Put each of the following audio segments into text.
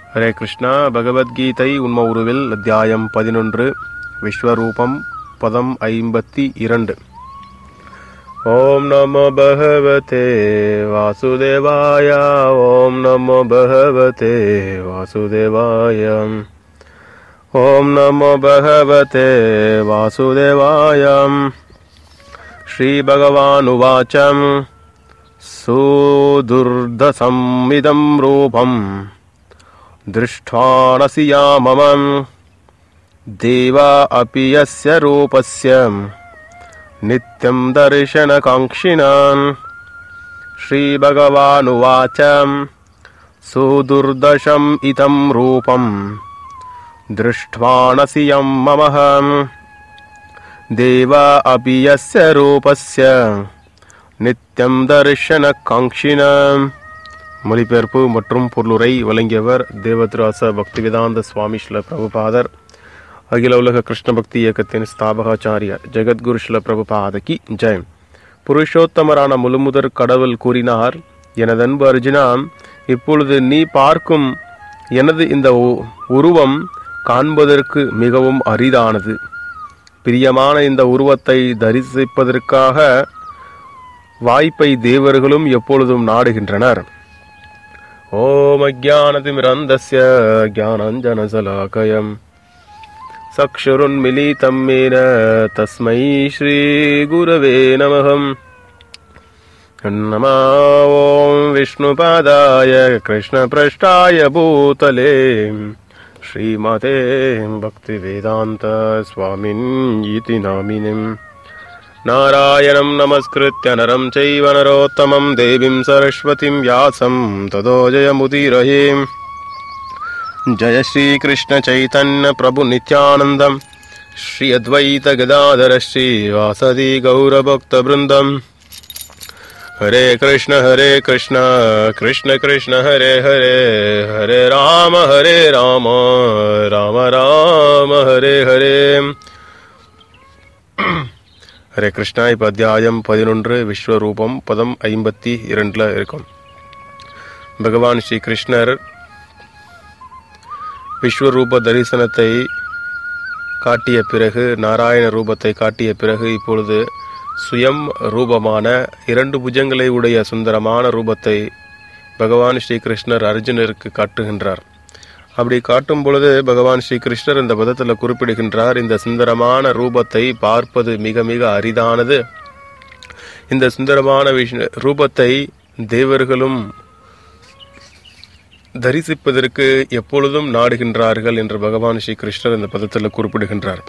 ஹரே கிருஷ்ணா பகவத்கீதை உண்ம உருவில் அத்தியாயம் பதினொன்று விஸ்வரூபம் பதம் ஐம்பத்தி இரண்டு ஓம் நமோ பகவதே வாசுதேவாய ஓம் நமோ பகவதே வாசுதேவாய ஓம் நமோ பகவதே வாசுதேவாய श्रीभगवानुवाचम् सुदुर्दसमिदं रूपम् दृष्ट्वा नसि या मम देवा अपि यस्य रूपस्य नित्यं दर्शनकाङ्क्षिणान् श्रीभगवानुवाच सुदुर्दशम् इदं रूपम् दृष्ट्वा नसि यं ममहम् தேவா அபி யஸ்ய ரூபஸ்ய நித்யம் தர்ஷன காங்ஷினம் மொழிபெயர்ப்பு மற்றும் பொருளுரை வழங்கியவர் தேவத்ராச பக்திவேதாந்த சுவாமி ஸ்ல பிரபுபாதர் அகில உலக கிருஷ்ண பக்தி இயக்கத்தின் ஸ்தாபகாச்சாரியர் ஜெகத்குரு ஸ்ல பிரபுபாதகி ஜெயம் புருஷோத்தமரான முழுமுதற் கடவுள் கூறினார் எனது அன்பு அர்ஜுனா இப்பொழுது நீ பார்க்கும் எனது இந்த உ- உருவம் காண்பதற்கு மிகவும் அரிதானது பிரியமான இந்த உருவத்தை தரிசிப்பதற்காக வாய்ப்பை தேவர்களும் எப்பொழுதும் நாடுகின்றனர் ஓம் அஜானதிமிரந்தஸ்ய ஜானஞ்சனசலாகயம் சக்ஷுருன்மிலிதம் மேன தஸ்மை ஸ்ரீகுரவே நமகம் नमः ॐ विष्णुपादाय कृष्णपृष्ठाय भूतले श्रीमते भक्तिवेदान्त स्वामिन् इति नामिनिम् नारायणं नमस्कृत्य नरं चैव नरोत्तमं देवीं सरस्वतीं व्यासं ततो जयमुदीरये जय श्रीकृष्णचैतन्य प्रभुनित्यानन्दम् श्री अद्वैतगदाधर श्रीवासदि गौरभक्तवृन्दम् हरे कृष्ण हरे कृष्ण कृष्ण कृष्ण हरे हरे हरे राम हरे राम राम राम हरे ஹரே ஹரே கிருஷ்ணா இப்போ அத்தியாயம் பதினொன்று விஸ்வரூபம் பதம் ஐம்பத்தி இரண்டில் இருக்கும் பகவான் ஸ்ரீ கிருஷ்ணர் விஸ்வரூப தரிசனத்தை காட்டிய பிறகு நாராயண ரூபத்தை காட்டிய பிறகு இப்பொழுது சுயம் ரூபமான இரண்டு புஜங்களை உடைய சுந்தரமான ரூபத்தை பகவான் ஸ்ரீ கிருஷ்ணர் அர்ஜுனருக்கு காட்டுகின்றார் அப்படி காட்டும் பொழுது பகவான் ஸ்ரீ கிருஷ்ணர் இந்த பதத்தில் குறிப்பிடுகின்றார் இந்த சுந்தரமான ரூபத்தை பார்ப்பது மிக மிக அரிதானது இந்த சுந்தரமான விஷ் ரூபத்தை தேவர்களும் தரிசிப்பதற்கு எப்பொழுதும் நாடுகின்றார்கள் என்று பகவான் ஸ்ரீ கிருஷ்ணர் இந்த பதத்தில் குறிப்பிடுகின்றார்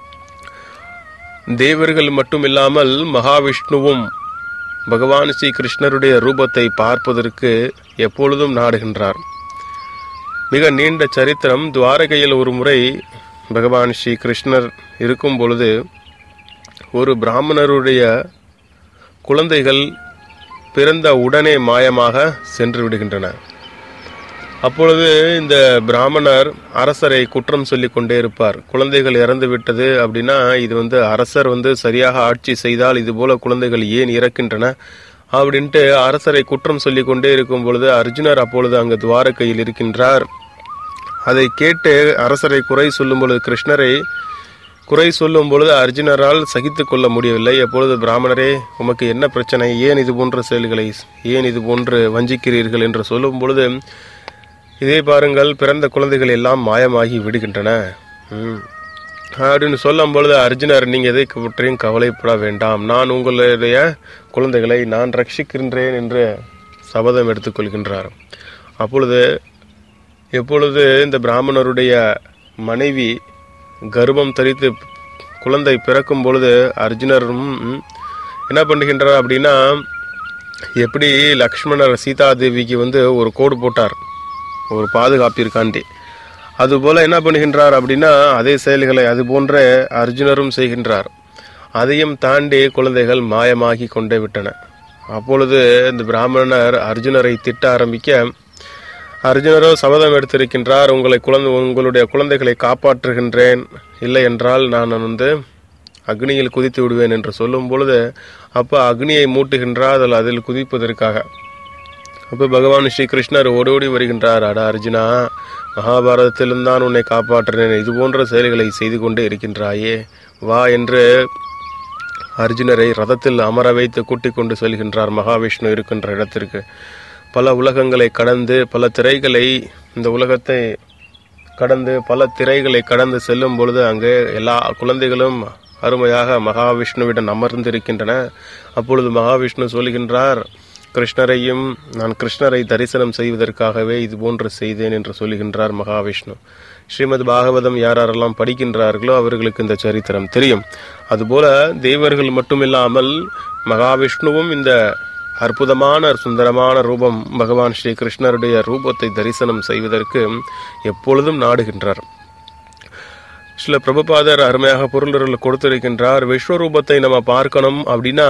தேவர்கள் மட்டுமில்லாமல் மகாவிஷ்ணுவும் பகவான் ஸ்ரீ கிருஷ்ணருடைய ரூபத்தை பார்ப்பதற்கு எப்பொழுதும் நாடுகின்றார் மிக நீண்ட சரித்திரம் துவாரகையில் ஒரு முறை பகவான் ஸ்ரீ கிருஷ்ணர் இருக்கும் பொழுது ஒரு பிராமணருடைய குழந்தைகள் பிறந்த உடனே மாயமாக சென்று விடுகின்றன அப்பொழுது இந்த பிராமணர் அரசரை குற்றம் சொல்லி கொண்டே இருப்பார் குழந்தைகள் இறந்து விட்டது அப்படின்னா இது வந்து அரசர் வந்து சரியாக ஆட்சி செய்தால் இது போல குழந்தைகள் ஏன் இறக்கின்றன அப்படின்ட்டு அரசரை குற்றம் சொல்லி கொண்டே இருக்கும் பொழுது அர்ஜுனர் அப்பொழுது அங்கு துவாரகையில் இருக்கின்றார் அதை கேட்டு அரசரை குறை சொல்லும் பொழுது கிருஷ்ணரை குறை சொல்லும் பொழுது அர்ஜுனரால் சகித்து கொள்ள முடியவில்லை அப்பொழுது பிராமணரே உமக்கு என்ன பிரச்சனை ஏன் இது போன்ற செயல்களை ஏன் இது போன்று வஞ்சிக்கிறீர்கள் என்று சொல்லும் பொழுது இதே பாருங்கள் பிறந்த குழந்தைகள் எல்லாம் மாயமாகி விடுகின்றன ம். அப்படின்னு சொல்லும் பொழுது அர்ஜுனர் நீங்க எதை பற்றியும் கவலைப்பட வேண்டாம் நான் உங்களுடைய குழந்தைகளை நான் ரட்சிக்கின்றேன் என்று சபதம் எடுத்துக்கொள்கின்றார் அப்பொழுது எப்பொழுது இந்த பிராமணருடைய மனைவி கர்ப்பம் தரித்து குழந்தை பிறக்கும் பொழுது அர்ஜுனரும் என்ன பண்ணுகின்றார் அப்படின்னா எப்படி லக்ஷ்மணர் சீதா தேவிக்கு வந்து ஒரு கோடு போட்டார் ஒரு பாதுகாப்பிற்காண்டி அதுபோல என்ன பண்ணுகின்றார் அப்படின்னா அதே செயல்களை அது போன்ற அர்ஜுனரும் செய்கின்றார் அதையும் தாண்டி குழந்தைகள் மாயமாகி கொண்டே விட்டன அப்பொழுது இந்த பிராமணர் அர்ஜுனரை திட்ட ஆரம்பிக்க அர்ஜுனரோ சபதம் எடுத்திருக்கின்றார் உங்களை குழந்தை உங்களுடைய குழந்தைகளை காப்பாற்றுகின்றேன் இல்லை என்றால் நான் வந்து அக்னியில் குதித்து விடுவேன் என்று சொல்லும் பொழுது அப்போ அக்னியை மூட்டுகின்றார் அதில் அதில் குதிப்பதற்காக அப்போ பகவான் ஸ்ரீ கிருஷ்ணர் ஓடோடி வருகின்றார் அடா அர்ஜுனா மகாபாரதத்திலும் தான் உன்னை காப்பாற்றினேன் இது போன்ற செயல்களை செய்து கொண்டே இருக்கின்றாயே வா என்று அர்ஜுனரை ரதத்தில் அமர வைத்து கூட்டிக் கொண்டு செல்கின்றார் மகாவிஷ்ணு இருக்கின்ற இடத்திற்கு பல உலகங்களை கடந்து பல திரைகளை இந்த உலகத்தை கடந்து பல திரைகளை கடந்து செல்லும் பொழுது அங்கே எல்லா குழந்தைகளும் அருமையாக மகாவிஷ்ணுவிடம் அமர்ந்திருக்கின்றன அப்பொழுது மகாவிஷ்ணு சொல்கின்றார் கிருஷ்ணரையும் நான் கிருஷ்ணரை தரிசனம் செய்வதற்காகவே இது போன்று செய்தேன் என்று சொல்லுகின்றார் மகாவிஷ்ணு ஸ்ரீமத் பாகவதம் யாரெல்லாம் படிக்கின்றார்களோ அவர்களுக்கு இந்த சரித்திரம் தெரியும் அதுபோல தேவர்கள் மட்டுமில்லாமல் மகாவிஷ்ணுவும் இந்த அற்புதமான சுந்தரமான ரூபம் பகவான் ஸ்ரீ கிருஷ்ணருடைய ரூபத்தை தரிசனம் செய்வதற்கு எப்பொழுதும் நாடுகின்றார் சில பிரபுபாதர் அருமையாக பொருளர்கள் கொடுத்திருக்கின்றார் விஸ்வரூபத்தை நம்ம பார்க்கணும் அப்படின்னா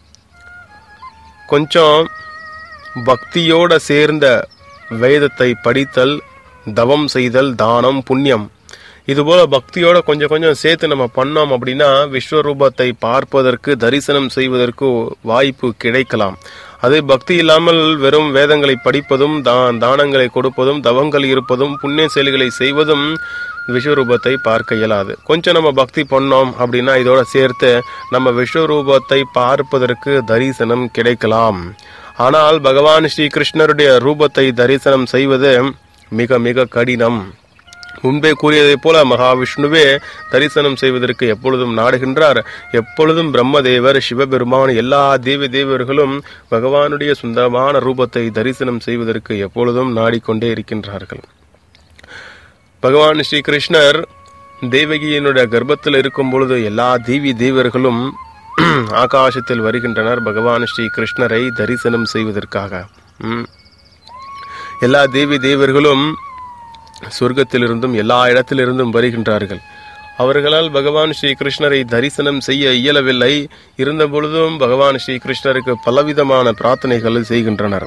கொஞ்சம் பக்தியோட சேர்ந்த வேதத்தை படித்தல் தவம் செய்தல் தானம் புண்ணியம் இதுபோல பக்தியோட கொஞ்சம் கொஞ்சம் சேர்த்து நம்ம பண்ணோம் அப்படின்னா விஸ்வரூபத்தை பார்ப்பதற்கு தரிசனம் செய்வதற்கு வாய்ப்பு கிடைக்கலாம் அது பக்தி இல்லாமல் வெறும் வேதங்களை படிப்பதும் தான் தானங்களை கொடுப்பதும் தவங்கள் இருப்பதும் புண்ணிய செயல்களை செய்வதும் விஸ்வரூபத்தை பார்க்க இயலாது கொஞ்சம் நம்ம பக்தி பண்ணோம் அப்படின்னா இதோட சேர்த்து நம்ம விஸ்வரூபத்தை பார்ப்பதற்கு தரிசனம் கிடைக்கலாம் ஆனால் பகவான் ஸ்ரீ கிருஷ்ணருடைய ரூபத்தை தரிசனம் செய்வது மிக மிக கடினம் முன்பே கூறியதைப் போல மகாவிஷ்ணுவே தரிசனம் செய்வதற்கு எப்பொழுதும் நாடுகின்றார் எப்பொழுதும் பிரம்மதேவர் சிவபெருமான் எல்லா தேவி தேவர்களும் பகவானுடைய சுந்தரமான ரூபத்தை தரிசனம் செய்வதற்கு எப்பொழுதும் நாடிக்கொண்டே இருக்கின்றார்கள் பகவான் ஸ்ரீ கிருஷ்ணர் தேவகியினுடைய கர்ப்பத்தில் இருக்கும் பொழுது எல்லா தேவி தேவர்களும் ஆகாசத்தில் வருகின்றனர் பகவான் ஸ்ரீ கிருஷ்ணரை தரிசனம் செய்வதற்காக ம். எல்லா தேவி தேவர்களும் சொர்க்கத்திலிருந்தும் எல்லா இடத்திலிருந்தும் வருகின்றார்கள் அவர்களால் பகவான் ஸ்ரீ கிருஷ்ணரை தரிசனம் செய்ய இயலவில்லை இருந்த பொழுதும் பகவான் ஸ்ரீ கிருஷ்ணருக்கு பலவிதமான பிரார்த்தனைகளை செய்கின்றனர்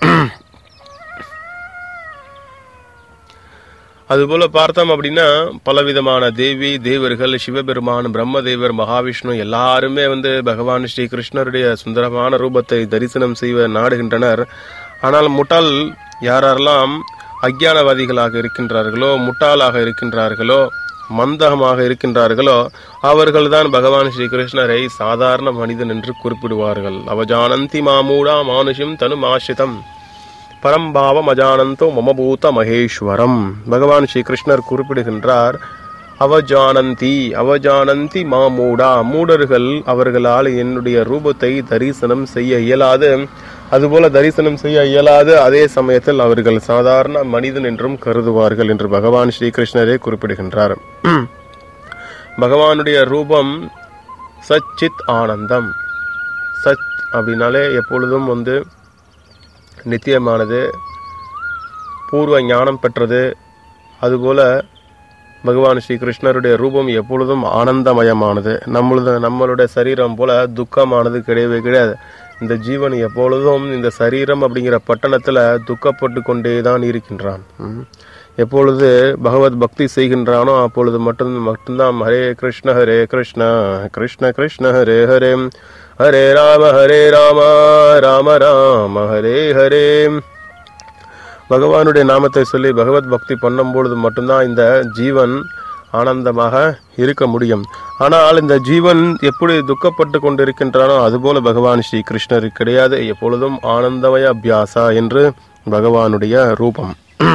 அதுபோல பார்த்தோம் அப்படின்னா பலவிதமான தேவி தேவர்கள் சிவபெருமான் பிரம்மதேவர் மகாவிஷ்ணு எல்லாருமே வந்து பகவான் ஸ்ரீ கிருஷ்ணருடைய சுந்தரமான ரூபத்தை தரிசனம் செய்வ நாடுகின்றனர் ஆனால் முட்டாள் யாரெல்லாம் அஜ்ஞானவாதிகளாக இருக்கின்றார்களோ முட்டாளாக இருக்கின்றார்களோ மந்தகமாக இருக்கின்றார்களோ அவர்கள்தான் பகவான் ஸ்ரீ கிருஷ்ணரை சாதாரண மனிதன் என்று குறிப்பிடுவார்கள் அவஜானந்தி மாமூடா மானுஷம் தனு ஆசிரிதம் பரம்பாவம் அஜானந்தோ மமபூத மகேஸ்வரம் பகவான் ஸ்ரீ கிருஷ்ணர் குறிப்பிடுகின்றார் அவஜானந்தி அவஜானந்தி மாமூடா மூடர்கள் அவர்களால் என்னுடைய ரூபத்தை தரிசனம் செய்ய இயலாது அதுபோல தரிசனம் செய்ய இயலாது அதே சமயத்தில் அவர்கள் சாதாரண மனிதன் என்றும் கருதுவார்கள் என்று பகவான் ஸ்ரீ கிருஷ்ணரே குறிப்பிடுகின்றார் பகவானுடைய ரூபம் சச்சித் ஆனந்தம் சச் அப்படின்னாலே எப்பொழுதும் வந்து நித்தியமானது பூர்வ ஞானம் பெற்றது அதுபோல பகவான் ஸ்ரீ கிருஷ்ணருடைய ரூபம் எப்பொழுதும் ஆனந்தமயமானது நம்மளது நம்மளுடைய சரீரம் போல துக்கமானது கிடையவே கிடையாது இந்த ஜீவன் எப்பொழுதும் இந்த சரீரம் அப்படிங்கிற பட்டணத்துல துக்கப்பட்டு கொண்டே தான் இருக்கின்றான் ம். எப்பொழுது பகவத் பக்தி செய்கின்றானோ அப்பொழுது மட்டும் மட்டும்தான் ஹரே கிருஷ்ண ஹரே கிருஷ்ண கிருஷ்ண கிருஷ்ண ஹரே ஹரே ஹரே ராம ஹரே ராம ராம ராம ஹரே ஹரே பகவானுடைய நாமத்தை சொல்லி பகவத் பக்தி பண்ணும் பொழுது மட்டும்தான் இந்த ஜீவன் ஆனந்தமாக இருக்க முடியும் ஆனால் இந்த ஜீவன் எப்படி துக்கப்பட்டு கொண்டிருக்கின்றானோ அதுபோல பகவான் ஸ்ரீ கிருஷ்ணர் கிடையாது எப்பொழுதும் ஆனந்தமய அபியாசா என்று பகவானுடைய ரூபம்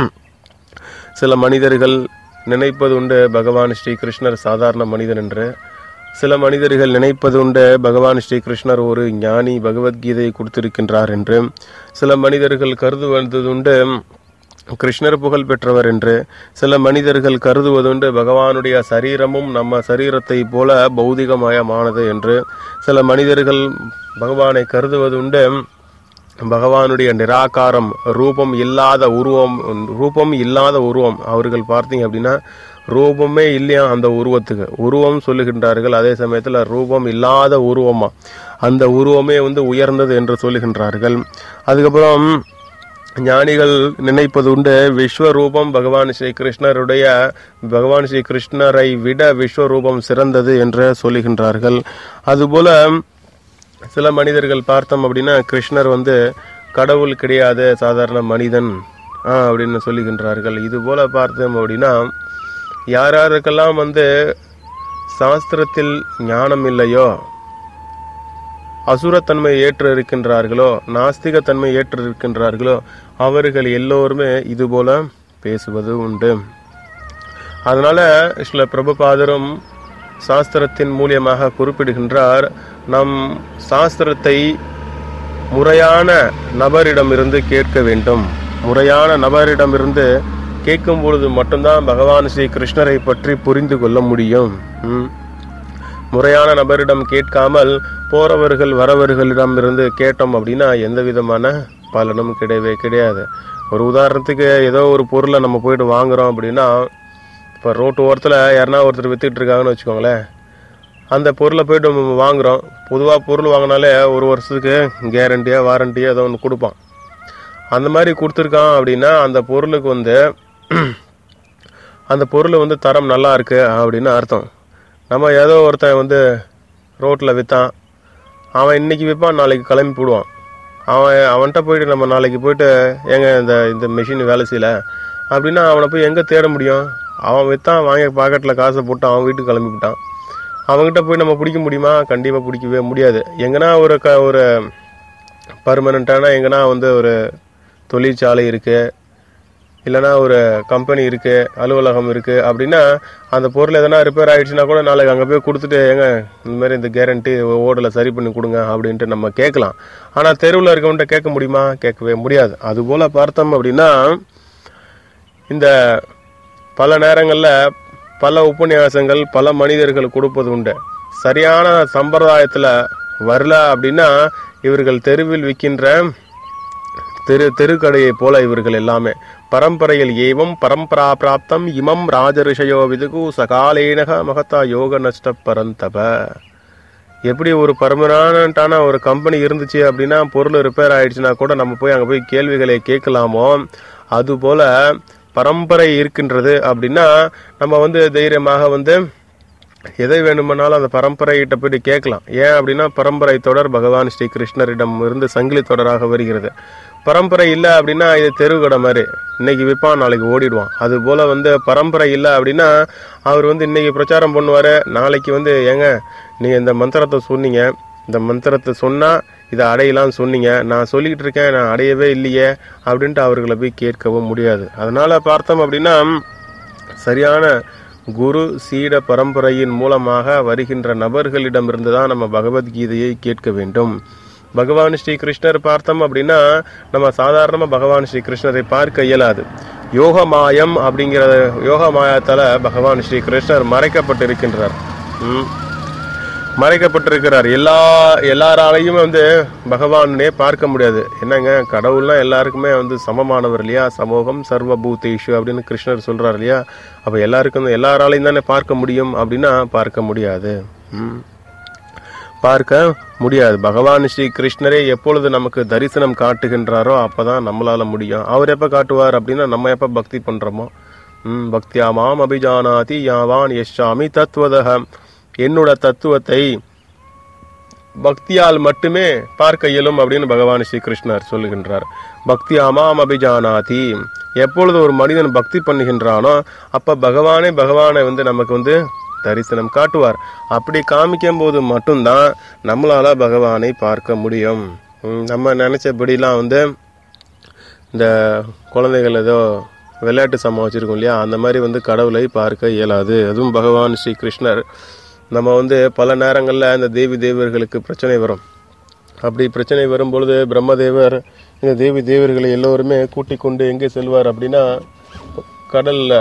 சில மனிதர்கள் நினைப்பது உண்டு பகவான் ஸ்ரீ கிருஷ்ணர் சாதாரண மனிதன் என்று சில மனிதர்கள் நினைப்பது உண்டு பகவான் ஸ்ரீ கிருஷ்ணர் ஒரு ஞானி பகவத்கீதையை கொடுத்திருக்கின்றார் என்று சில மனிதர்கள் கருதுவது உண்டு கிருஷ்ணர் புகழ் பெற்றவர் என்று சில மனிதர்கள் கருதுவதுண்டு பகவானுடைய சரீரமும் நம்ம சரீரத்தை போல பௌதிகமயமானது என்று சில மனிதர்கள் பகவானை கருதுவதுண்டு பகவானுடைய நிராகாரம் ரூபம் இல்லாத உருவம் ரூபம் இல்லாத உருவம் அவர்கள் பார்த்தீங்க அப்படின்னா ரூபமே இல்லையா அந்த உருவத்துக்கு உருவம் சொல்லுகின்றார்கள் அதே சமயத்தில் ரூபம் இல்லாத உருவமா அந்த உருவமே வந்து உயர்ந்தது என்று சொல்லுகின்றார்கள் அதுக்கப்புறம் ஞானிகள் நினைப்பது உண்டு விஸ்வரூபம் பகவான் ஸ்ரீ கிருஷ்ணருடைய பகவான் ஸ்ரீ கிருஷ்ணரை விட விஸ்வரூபம் சிறந்தது என்று சொல்லுகின்றார்கள் அதுபோல சில மனிதர்கள் பார்த்தோம் அப்படின்னா கிருஷ்ணர் வந்து கடவுள் கிடையாது சாதாரண மனிதன் ஆ, அப்படின்னு சொல்லுகின்றார்கள் இது போல பார்த்தோம் அப்படின்னா யார் யாருக்கெல்லாம் வந்து சாஸ்திரத்தில் ஞானம் இல்லையோ அசுரத்தன்மை ஏற்று இருக்கின்றார்களோ நாஸ்திகத்தன்மை ஏற்று இருக்கின்றார்களோ அவர்கள் எல்லோருமே இது போல பேசுவது உண்டு அதனால சில பிரபுபாதரும் சாஸ்திரத்தின் மூலியமாக குறிப்பிடுகின்றார் நம் சாஸ்திரத்தை முறையான நபரிடமிருந்து கேட்க வேண்டும் முறையான நபரிடமிருந்து கேட்கும் பொழுது மட்டும்தான் பகவான் ஸ்ரீ கிருஷ்ணரை பற்றி புரிந்து கொள்ள முடியும் ம். முறையான நபரிடம் கேட்காமல் போறவர்கள் வரவர்களிடம் இருந்து கேட்டோம் அப்படின்னா எந்த விதமான பலனும் கிடையவே கிடையாது ஒரு உதாரணத்துக்கு ஏதோ ஒரு பொருளை நம்ம போயிட்டு வாங்குறோம் அப்படின்னா இப்போ ரோட்டு ஓரத்தில் யாருன்னா ஒருத்தர் வித்துட்டு இருக்காங்கன்னு வச்சுக்கோங்களேன் அந்த பொருளை போயிட்டு நம்ம வாங்குறோம் பொதுவாக பொருள் வாங்கினாலே ஒரு வருஷத்துக்கு கேரண்டியா வாரண்டியா ஏதோ ஒன்று கொடுப்பான் அந்த மாதிரி கொடுத்துருக்கான் அப்படின்னா அந்த பொருளுக்கு வந்து அந்த பொருள் வந்து தரம் நல்லா இருக்கு அப்படின்னு அர்த்தம் நம்ம ஏதோ ஒருத்தன் வந்து ரோட்டில் விற்றான் அவன் இன்னைக்கு விற்பான் நாளைக்கு கிளம்பி போடுவான் அவன் அவன்கிட்ட போயிட்டு நம்ம நாளைக்கு போயிட்டு ஏங்க இந்த இந்த மிஷின் வேலை செய்யல அப்படின்னா அவனை போய் எங்கே தேட முடியும் அவன் விற்றான் வாங்கி பாக்கெட்டில் காசை போட்டு அவன் வீட்டுக்கு கிளம்பி விட்டான் அவன்கிட்ட போய் நம்ம பிடிக்க முடியுமா கண்டிப்பாக பிடிக்கவே முடியாது எங்கன்னா ஒரு க ஒரு பர்மனண்ட்டான எங்கன்னா வந்து ஒரு தொழிற்சாலை இருக்கு இல்லைன்னா ஒரு கம்பெனி இருக்கு அலுவலகம் இருக்கு அப்படின்னா அந்த பொருள் எதனா ரிப்பேர் ஆயிடுச்சுன்னா கூட நாளைக்கு அங்கே போய் கொடுத்துட்டு ஏங்க இந்த மாதிரி இந்த கேரண்டி ஓடல சரி பண்ணி கொடுங்க அப்படின்ட்டு நம்ம கேட்கலாம் ஆனால் தெருவில் இருக்கவன்ட்ட கேட்க முடியுமா கேட்கவே முடியாது அதுபோல பார்த்தோம் அப்படின்னா இந்த பல நேரங்களில் பல உபன்யாசங்கள் பல மனிதர்கள் கொடுப்பது உண்டு சரியான சம்பிரதாயத்தில் வரல அப்படின்னா இவர்கள் தெருவில் விற்கின்ற தெரு தெருக்கடையை போல இவர்கள் எல்லாமே பரம்பரையில் ஏவம் பரம்பரா பிராப்தம் இமம் ராஜரிஷயோ விதுகு சகாலேனக மகதா யோக நஷ்ட பரந்தப எப்படி ஒரு பர்மனண்டான ஒரு கம்பெனி இருந்துச்சு அப்படின்னா பொருள் ரிப்பேர் ஆயிடுச்சுன்னா கூட நம்ம போய் அங்கே போய் கேள்விகளை கேட்கலாமோ அதுபோல பரம்பரை இருக்கின்றது அப்படின்னா நம்ம வந்து தைரியமாக வந்து எதை வேண்டுமானாலும் அந்த பரம்பரையிட்ட போயிட்டு கேட்கலாம் ஏன் அப்படின்னா பரம்பரை தொடர் பகவான் ஸ்ரீ கிருஷ்ணரிடம் இருந்து சங்கிலி தொடராக வருகிறது பரம்பரை இல்லை அப்படின்னா இது தெருவுக்கடை மாதிரி இன்னைக்கு விற்பான் நாளைக்கு ஓடிடுவான் அது போல வந்து பரம்பரை இல்லை அப்படின்னா அவர் வந்து இன்னைக்கு பிரச்சாரம் பண்ணுவாரு நாளைக்கு வந்து ஏங்க நீங்க இந்த மந்திரத்தை சொன்னீங்க இந்த மந்திரத்தை சொன்னா இதை அடையலாம்னு சொன்னீங்க நான் சொல்லிக்கிட்டு இருக்கேன் நான் அடையவே இல்லையே அப்படின்ட்டு அவர்களை போய் கேட்கவும் முடியாது அதனால பார்த்தோம் அப்படின்னா சரியான குரு சீட பரம்பரையின் மூலமாக வருகின்ற நபர்களிடமிருந்து தான் நம்ம பகவத்கீதையை கேட்க வேண்டும் பகவான் ஸ்ரீ கிருஷ்ணர் பார்த்தோம் அப்படின்னா நம்ம சாதாரணமாக பகவான் ஸ்ரீ கிருஷ்ணரை பார்க்க இயலாது யோக மாயம் அப்படிங்கிற யோக மாயத்தால பகவான் ஸ்ரீ கிருஷ்ணர் மறைக்கப்பட்டிருக்கின்றார் ம். மறைக்கப்பட்டிருக்கிறார் எல்லா எல்லாராலையும் வந்து பகவானே பார்க்க முடியாது என்னங்க கடவுள்னா எல்லாருக்குமே வந்து சமமானவர் இல்லையா சமூகம் சர்வபூதேஷு அப்படின்னு கிருஷ்ணர் சொல்றார் இல்லையா அப்ப எல்லாருக்கும் எல்லாராலையும் தானே பார்க்க முடியும் அப்படின்னா பார்க்க முடியாது ம். பார்க்க முடியாது பகவான் ஸ்ரீ கிருஷ்ணரே எப்பொழுது நமக்கு தரிசனம் காட்டுகின்றாரோ அப்பதான் நம்மளால முடியும் அவர் எப்ப காட்டுவார் அப்படின்னா நம்ம எப்ப பக்தி பண்றோமோ ம் பக்தியா மாம் அபிஜானாதி யாவான் யஷாமி தத்துவதக என்னோட தத்துவத்தை பக்தியால் மட்டுமே பார்க்க இயலும் அப்படின்னு பகவான் ஸ்ரீ கிருஷ்ணர் சொல்லுகின்றார் பக்தி அமாம் அபிஜானாதி எப்பொழுது ஒரு மனிதன் பக்தி பண்ணுகின்றானோ அப்ப பகவானே பகவானை வந்து நமக்கு வந்து தரிசனம் காட்டுவார் அப்படி காமிக்கும் போது மட்டும்தான் நம்மளால பகவானை பார்க்க முடியும் ம், நம்ம நினைச்சபடிலாம் வந்து இந்த குழந்தைகள் ஏதோ விளையாட்டு சமம் வச்சிருக்கோம் இல்லையா அந்த மாதிரி வந்து கடவுளை பார்க்க இயலாது அதுவும் பகவான் ஸ்ரீ கிருஷ்ணர் நம்ம வந்து பல நேரங்களில் இந்த தேவி தேவர்களுக்கு பிரச்சனை வரும் அப்படி பிரச்சனை வரும்பொழுது பிரம்மதேவர் இந்த தேவி தேவர்களை எல்லோருமே கூட்டிக் கொண்டு எங்கே செல்வார் அப்படின்னா கடல்ல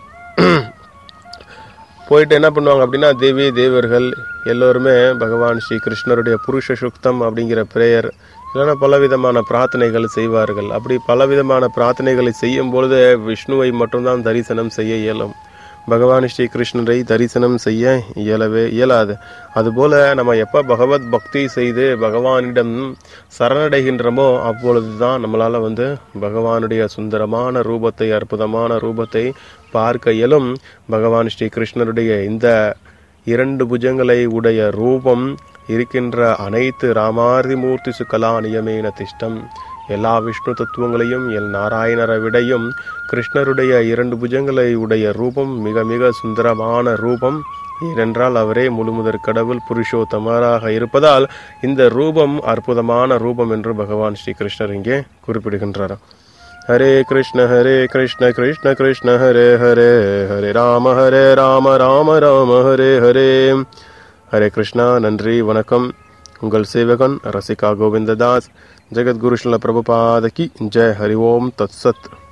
போயிட்டு என்ன பண்ணுவாங்க அப்படின்னா தேவி தேவர்கள் எல்லோருமே பகவான் ஸ்ரீ கிருஷ்ணருடைய புருஷ சுக்தம் அப்படிங்கிற பிரேயர் இல்லைன்னா பலவிதமான பிரார்த்தனைகள் செய்வார்கள் அப்படி பலவிதமான பிரார்த்தனைகளை செய்யும் பொழுது விஷ்ணுவை மட்டும்தான் தரிசனம் செய்ய இயலும் பகவான் ஸ்ரீ கிருஷ்ணரை தரிசனம் செய்ய இயலவே இயலாது அதுபோல நம்ம எப்ப பகவத் பக்தி செய்து பகவானிடம் சரணடைகின்றோமோ அப்பொழுதுதான் நம்மளால வந்து பகவானுடைய சுந்தரமான ரூபத்தை அற்புதமான ரூபத்தை பார்க்க இயலும் பகவான் ஸ்ரீ கிருஷ்ணருடைய இந்த இரண்டு புஜங்களை உடைய ரூபம் இருக்கின்ற அனைத்து ராமாதி மூர்த்தி சுகலா நியமேன திஷ்டம் எல்லா விஷ்ணு தத்துவங்களையும் எல் நாராயணரை விடையும் கிருஷ்ணருடைய இரண்டு புஜங்களை உடைய ரூபம் மிக மிக சுந்தரமான ரூபம் ஏனென்றால் அவரே முழுமுதற் கடவுள் புருஷோத்தமராக இருப்பதால் இந்த ரூபம் அற்புதமான ரூபம் என்று பகவான் ஸ்ரீ கிருஷ்ணர் இங்கே குறிப்பிடுகின்றார் ஹரே கிருஷ்ண ஹரே கிருஷ்ண கிருஷ்ண கிருஷ்ண ஹரே ஹரே ஹரே ராம ஹரே ராம ராம ராம ஹரே ஹரே ஹரே கிருஷ்ணா நன்றி வணக்கம் உங்கள் சேவகன் ரசிகா கோவிந்ததாஸ் ஜெகத்குரு ஸ்ரீல பிரபுபாதகி ஜெய் ஹரி ஓம் தத் சத்